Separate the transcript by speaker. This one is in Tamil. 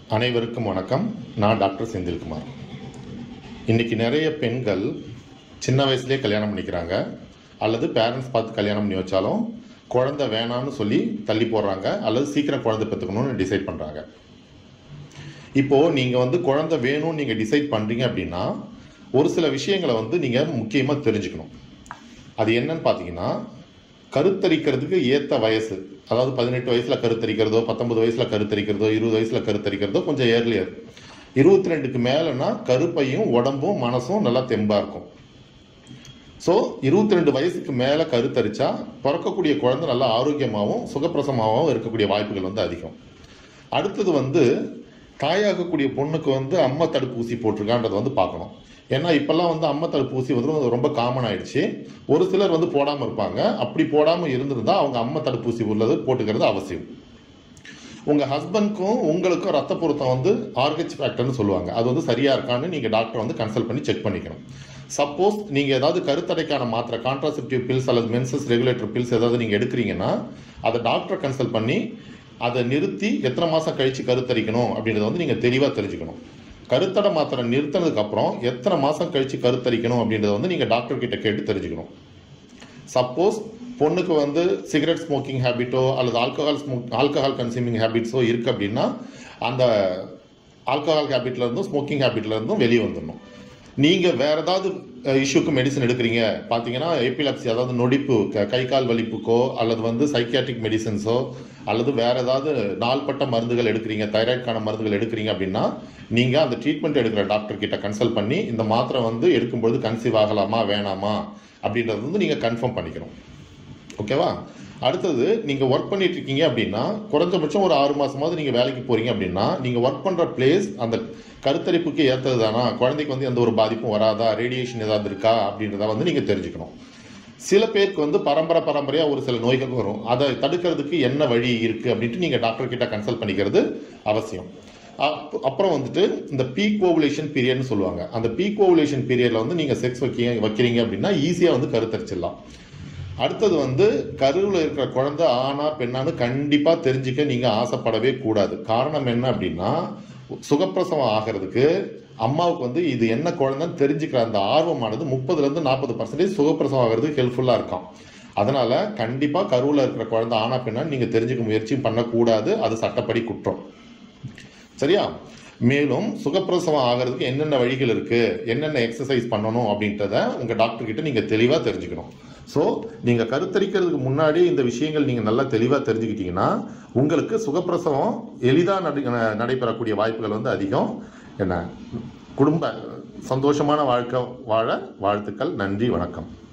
Speaker 1: அனைவருக்கும் வணக்கம் நான் டாக்டர் செந்தில்குமார் இன்னைக்கு நிறைய பெண்கள் சின்ன வயசுலேயே கல்யாணம் பண்ணிக்கிறாங்க அல்லது பேரண்ட்ஸ் பார்த்து கல்யாணம் பண்ணி வச்சாலும் குழந்தை வேணாம்னு சொல்லி தள்ளி போடுறாங்க அல்லது சீக்கிரம் குழந்தை பெற்றுக்கணும்னு டிசைட் பண்ணுறாங்க இப்போது நீங்கள் வந்து குழந்தை வேணும்னு நீங்கள் டிசைட் பண்ணுறீங்க அப்படின்னா ஒரு சில விஷயங்களை வந்து நீங்கள் முக்கியமாக தெரிஞ்சுக்கணும் அது என்னன்னு பார்த்தீங்கன்னா கருத்தரிக்கிறதுக்கு ஏற்ற வயசு அதாவது பதினெட்டு வயசில் கருத்தரிக்கிறதோ பத்தொன்பது வயசில் கருத்தரிக்கிறதோ இருபது வயசில் கருத்தரிக்கிறதோ கொஞ்சம் ஏர்லியர் இருபத்தி ரெண்டுக்கு மேலேனா கருப்பையும் உடம்பும் மனசும் நல்லா தெம்பாக இருக்கும் ஸோ இருபத்தி ரெண்டு வயசுக்கு மேலே கருத்தரிச்சா பிறக்கக்கூடிய குழந்தை நல்லா ஆரோக்கியமாகவும் சுகப்பிரசமாகவும் இருக்கக்கூடிய வாய்ப்புகள் வந்து அதிகம் அடுத்தது வந்து தாயாகக்கூடிய பொண்ணுக்கு வந்து அம்மா தடுப்பூசி போட்டிருக்கான்றதை வந்து பார்க்கணும் ஏன்னா இப்பெல்லாம் வந்து அம்மா தடுப்பூசி வந்து ரொம்ப காமன் ஆயிடுச்சு ஒரு சிலர் வந்து போடாமல் இருப்பாங்க அப்படி போடாமல் இருந்திருந்தா அவங்க அம்மா தடுப்பூசி உள்ளது போட்டுக்கிறது அவசியம் உங்கள் ஹஸ்பண்ட்க்கும் உங்களுக்கும் ரத்த பொருத்தம் வந்து ஆர்ஹெச் ஃபேக்டர்னு சொல்லுவாங்க அது வந்து சரியாக இருக்கான்னு நீங்கள் டாக்டர் வந்து கன்சல்ட் பண்ணி செக் பண்ணிக்கணும் சப்போஸ் நீங்கள் ஏதாவது கருத்தடைக்கான மாத்திரை கான்ட்ராசெப்டிவ் பில்ஸ் அல்லது மென்சஸ் ரெகுலேட்டர் பில்ஸ் ஏதாவது நீங்கள் எடுக்கிறீங்கன்னா அதை டாக்டரை கன்சல்ட் பண்ணி அதை நிறுத்தி எத்தனை மாதம் கழித்து கருத்தரிக்கணும் அப்படின்றத வந்து நீங்கள் தெளிவாக தெரிஞ்சுக்கணும் கருத்தடை மாத்திரை நிறுத்தினதுக்கு அப்புறம் எத்தனை மாதம் கழித்து கருத்தரிக்கணும் அப்படின்றத வந்து நீங்கள் டாக்டர் கிட்ட கேட்டு தெரிஞ்சுக்கணும் சப்போஸ் பொண்ணுக்கு வந்து சிகரெட் ஸ்மோக்கிங் ஹேபிட்டோ அல்லது ஆல்கஹால் ஸ்மோக் ஆல்கஹால் கன்சியூமிங் ஹேபிட்ஸோ இருக்குது அப்படின்னா அந்த ஆல்கஹால் ஹேபிட்ல இருந்தும் ஸ்மோக்கிங் ஹேபிட்ல இருந்தும் வெளியே வந்துடணும் நீங்கள் வேற ஏதாவது இஷ்யூக்கு மெடிசன் எடுக்கிறீங்க பார்த்தீங்கன்னா எபிலப்சி அதாவது நொடிப்பு க- கை கால் வலிப்புக்கோ அல்லது வந்து சைக்கியாட்ரிக் மெடிசன்ஸோ அல்லது வேற ஏதாவது நாள்பட்ட மருந்துகள் எடுக்கிறீங்க தைராய்டுக்கான மருந்துகள் எடுக்கிறீங்க அப்படின்னா நீங்கள் அந்த ட்ரீட்மெண்ட் எடுக்கிற டாக்டர் கிட்ட கன்சல்ட் பண்ணி இந்த மாத்திரை வந்து எடுக்கும்பொழுது கன்சீவ் ஆகலாமா வேணாமா அப்படின்றது வந்து நீங்கள் கன்ஃபார்ம் பண்ணிக்கணும் ஓகேவா அடுத்தது நீங்கள் ஒர்க் பண்ணிட்டு இருக்கீங்க அப்படின்னா குறைஞ்சபட்சம் ஒரு ஆறு மாசமாவது நீங்கள் வேலைக்கு போறீங்க அப்படின்னா நீங்கள் ஒர்க் பண்ணுற பிளேஸ் அந்த கருத்தரிப்புக்கு ஏற்றது தானா குழந்தைக்கு வந்து எந்த ஒரு பாதிப்பும் வராதா ரேடியேஷன் ஏதாவது இருக்கா அப்படின்றத வந்து நீங்கள் தெரிஞ்சுக்கணும் சில பேருக்கு வந்து பரம்பரை பரம்பரையாக ஒரு சில நோய்கள் வரும் அதை தடுக்கிறதுக்கு என்ன வழி இருக்குது அப்படின்ட்டு நீங்கள் டாக்டர் கிட்ட கன்சல்ட் பண்ணிக்கிறது அவசியம் அப்- அப்புறம் வந்துட்டு இந்த பீக் ஓவுலேஷன் பீரியட்னு சொல்லுவாங்க அந்த பீக் ஓவுலேஷன் பீரியட்ல வந்து நீங்கள் செக்ஸ் வைக்க வைக்கிறீங்க அப்படின்னா ஈஸியாக வந்து கருத்தரிச்சிடலாம் அடுத்தது வந்து கருவில் இருக்கிற குழந்தை ஆணா பெண்ணான்னு கண்டிப்பாக தெரிஞ்சுக்க நீங்கள் ஆசைப்படவே கூடாது காரணம் என்ன அப்படின்னா சுகப்பிரசவம் ஆகிறதுக்கு அம்மாவுக்கு வந்து இது என்ன குழந்தைன்னு தெரிஞ்சுக்கிற அந்த ஆர்வமானது முப்பதுலேருந்து நாற்பது பர்சன்டேஜ் சுகப்பிரசவம் ஆகிறதுக்கு ஹெல்ப்ஃபுல்லாக இருக்கும் அதனால கண்டிப்பாக கருவில் இருக்கிற குழந்தை ஆணா பெண்ணான்னு நீங்கள் தெரிஞ்சுக்க முயற்சியும் பண்ணக்கூடாது அது சட்டப்படி குற்றம் சரியா மேலும் சுகப்பிரசவம் ஆகிறதுக்கு என்னென்ன வழிகள் இருக்கு என்னென்ன எக்ஸசைஸ் பண்ணணும் அப்படின்றத உங்க டாக்டர் கிட்ட நீங்க தெளிவா தெரிஞ்சுக்கணும் ஸோ நீங்க கருத்தரிக்கிறதுக்கு முன்னாடி இந்த விஷயங்கள் நீங்க நல்லா தெளிவா தெரிஞ்சுக்கிட்டீங்கன்னா உங்களுக்கு சுகப்பிரசவம் எளிதாக நட நடைபெறக்கூடிய வாய்ப்புகள் வந்து அதிகம் என்ன குடும்ப சந்தோஷமான வாழ்க்கை வாழ வாழ்த்துக்கள் நன்றி வணக்கம்